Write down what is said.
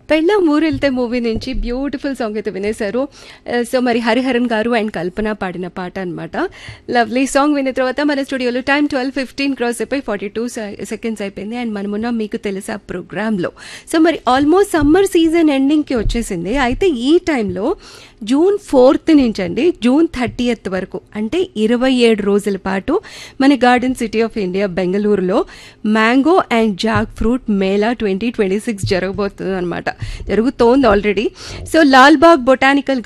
పెళ్ళాం ఊరెళ్తే మూవీ నుంచి beautiful song అయితే వినేశారు సో మరి హరిహరన్ గారు అండ్ కల్పన పాడిన పాట అనమాట లవ్లీ సాంగ్ విన్న తర్వాత మన స్టూడియోలో టైం ట్వెల్వ్ ఫిఫ్టీన్ క్రాస్ అయిపోయి ఫార్టీ టూ సెకండ్స్ అయిపోయింది అండ్ మనమున్న మీకు తెలుసా ప్రోగ్రాంలో సో మరి ఆల్మోస్ట్ సమ్మర్ సీజన్ ఎండింగ్కి వచ్చేసింది అయితే ఈ టైంలో జూన్ ఫోర్త్ నుంచి అండి జూన్ థర్టీయత్ వరకు అంటే ఇరవై ఏడు రోజుల పాటు మన గార్డెన్ సిటీ ఆఫ్ ఇండియా బెంగళూరులో mango and jackfruit mela twenty twenty six జరగబోతుంది అనమాట జరుగుతోంది ఆల్రెడీ సో లాల్బాగ్ బొటానికల్